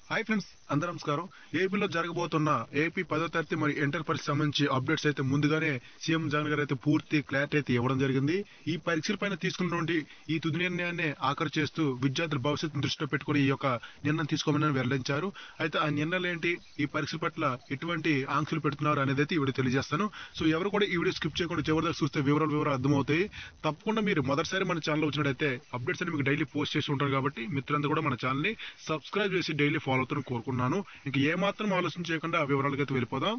hi friends అందరూ నమస్కారం ఏపీలో జరగబోతున్న ఏపీ పదో తరగతి మరి ఇంటర్ పరీక్ష సంబంధించి అప్డేట్స్ అయితే ముందుగానే సీఎం జగన్ గారు అయితే పూర్తి క్లారిటీ అయితే ఇవ్వడం జరిగింది ఈ పరీక్షల పైన తీసుకున్నటువంటి ఈ తుది నిర్ణయాన్ని ఆఖరు చేస్తూ విద్యార్థుల భవిష్యత్తును దృష్టిలో పెట్టుకుని ఈ యొక్క నిర్ణయం తీసుకోమని వెల్లడించారు అయితే ఆ నిర్ణయాలు ఏంటి ఈ పరీక్షల పట్ల ఎటువంటి ఆంక్షలు పెడుతున్నారు అనేది అయితే ఈ వీడియో తెలియజేస్తాను సో ఎవరు కూడా ఈ వీడియో స్కిప్ చేయకుండా చివరి దాకా చూస్తే వివరాలు వివరాలు అర్థమవుతాయి తప్పకుండా మీరు మొదటిసారి మన ఛానల్ వచ్చినట్టయితే అప్డేట్స్ అని మీకు డైలీ పోస్ట్ చేసి ఉంటారు కాబట్టి మిత్రులందరూ కూడా మన ఛానల్ ని సబ్స్క్రైబ్ చేసి డైలీ ఫాలో అవుతారని కోరుకున్నాను ఇంక ఏమాత్రం ఆలోచన చేయకుండా వివరాలకు అయితే వెళ్ళిపోదాం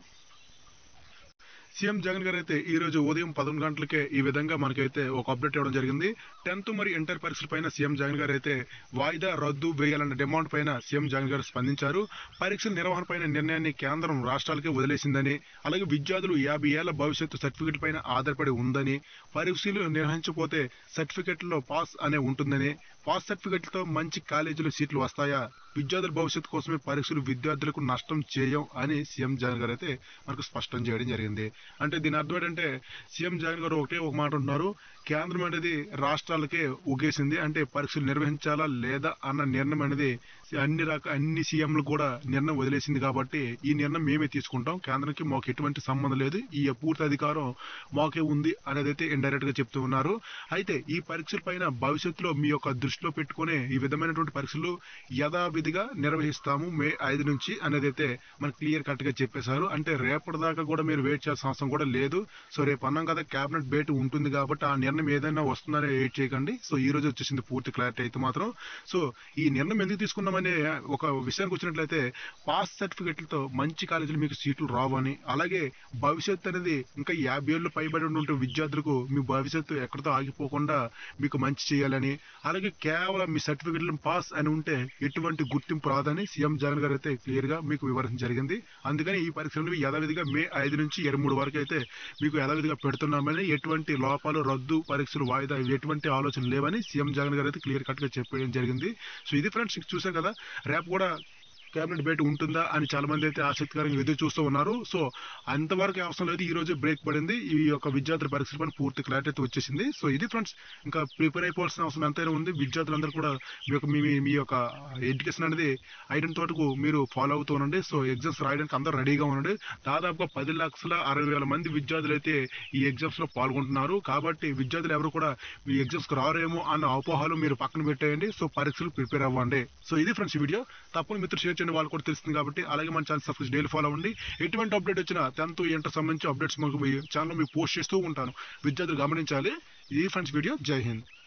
సీఎం జగన్ గారు అయితే ఈ రోజు ఉదయం పదకొండు గంటలకే ఈ విధంగా మనకైతే ఒక అప్డేట్ ఇవ్వడం జరిగింది టెన్త్ మరి ఇంటర్ పరీక్షల పైన సీఎం జగన్ గారు అయితే వాయిదా రద్దు వేయాలన్న డిమాండ్ పైన సీఎం జగన్ గారు స్పందించారు పరీక్షల నిర్వహణ పైన నిర్ణయాన్ని కేంద్రం రాష్ట్రాలకే వదిలేసిందని అలాగే విద్యార్థులు యాభై ఏళ్ల భవిష్యత్తు సర్టిఫికెట్ పైన ఆధారపడి ఉందని పరీక్షలు నిర్వహించకపోతే సర్టిఫికెట్లో పాస్ అనే ఉంటుందని పాస్ సర్టిఫికెట్లతో మంచి కాలేజీలో సీట్లు వస్తాయా విద్యార్థుల భవిష్యత్తు కోసమే పరీక్షలు విద్యార్థులకు నష్టం చేయం అని సీఎం జగన్ గారు అయితే మనకు స్పష్టం చేయడం జరిగింది అంటే దీని అర్థం ఏంటంటే సీఎం జగన్ గారు ఒకటే ఒక మాట అంటున్నారు కేంద్రం అనేది రాష్ట్రాలకే ఉగేసింది అంటే పరీక్షలు నిర్వహించాలా లేదా అన్న నిర్ణయం అనేది అన్ని రక అన్ని సీఎంలు కూడా నిర్ణయం వదిలేసింది కాబట్టి ఈ నిర్ణయం మేమే తీసుకుంటాం కేంద్రానికి మాకు ఎటువంటి సంబంధం లేదు ఈ పూర్తి అధికారం మాకే ఉంది అనేది అయితే ఇండైరెక్ట్ గా చెప్తూ ఉన్నారు అయితే ఈ పరీక్షల పైన భవిష్యత్తులో మీ యొక్క దృష్టిలో పెట్టుకునే ఈ విధమైనటువంటి పరీక్షలు యథావిధిగా నిర్వహిస్తాము మే ఐదు నుంచి అనేది అయితే మనకు క్లియర్ కట్ గా చెప్పేశారు అంటే రేపటి దాకా కూడా మీరు వెయిట్ చేయాల్సిన అవసరం కూడా లేదు సో రేపు అన్నాం కదా కేబినెట్ భేటీ ఉంటుంది కాబట్టి ఆ నిర్ణయం ఏదైనా వస్తుందని వెయిట్ చేయకండి సో ఈ రోజు వచ్చేసింది పూర్తి క్లారిటీ అయితే మాత్రం సో ఈ నిర్ణయం ఎందుకు తీసుకున్నామనే ఒక విషయానికి వచ్చినట్లయితే పాస్ సర్టిఫికెట్లతో మంచి కాలేజీలు మీకు సీట్లు రావని అలాగే భవిష్యత్తు అనేది ఇంకా యాభై ఏళ్ళు పైబడి ఉండే విద్యార్థులకు మీ భవిష్యత్తు ఎక్కడితో ఆగిపోకుండా మీకు మంచి చేయాలని అలాగే కేవలం మీ సర్టిఫికెట్లు పాస్ అని ఉంటే ఎటువంటి గుర్తింపు రాదని సీఎం జగన్ గారు అయితే క్లియర్ గా మీకు వివరించడం జరిగింది అందుకని ఈ పరీక్షలు యథావిధిగా మే ఐదు నుంచి ఇరవై మూడు వరకు అయితే మీకు యథావిధిగా పెడుతున్నామని ఎటువంటి లోపాలు రద్దు పరీక్షలు వాయిదా ఎటువంటి ఆలోచన లేవని సీఎం జగన్ గారు అయితే క్లియర్ కట్ గా చెప్పడం జరిగింది సో ఇది ఫ్రెండ్స్ చూసాం కదా రేపు కూడా కేబినెట్ భేటీ ఉంటుందా అని చాలా మంది అయితే ఆసక్తికరంగా ఎదురు చూస్తూ ఉన్నారు సో అంతవరకు అవసరం లేదు ఈ రోజు బ్రేక్ పడింది ఈ యొక్క విద్యార్థుల పరీక్షల పైన పూర్తి క్లారిటీ అయితే వచ్చేసింది సో ఇది ఫ్రెండ్స్ ఇంకా ప్రిపేర్ అయిపోవాల్సిన అవసరం ఎంతైనా ఉంది విద్యార్థులందరూ కూడా మీ యొక్క మీ మీ యొక్క ఎడ్యుకేషన్ అనేది ఐడెంట్ తోటకు మీరు ఫాలో అవుతూ ఉండండి సో ఎగ్జామ్స్ రాయడానికి అందరూ రెడీగా ఉండండి దాదాపుగా పది లక్షల అరవై వేల మంది విద్యార్థులు అయితే ఈ ఎగ్జామ్స్ లో పాల్గొంటున్నారు కాబట్టి విద్యార్థులు ఎవరు కూడా ఈ ఎగ్జామ్స్ కు రారేమో అన్న అపోహలు మీరు పక్కన పెట్టేయండి సో పరీక్షలు ప్రిపేర్ అవ్వండి సో ఇది ఫ్రెండ్స్ ఈ వీడియో తప్పని మిత్రులు షేర్ చేయండి వాళ్ళు కూడా తెలుస్తుంది కాబట్టి అలాగే మన ఛానల్ సబ్స్క్రైబ్ డైలీ ఫాలో అవ్వండి ఎటువంటి అప్డేట్ వచ్చినా టెన్త్ ఇంటర్ సంబంధించి అప్డేట్స్ మనకు ఛానల్ మీకు పోస్ట్ చేస్తూ ఉంటాను విద్యార్థులు గమనించాలి ఇది ఫ్రెండ్స్ వీడియో జై హింద్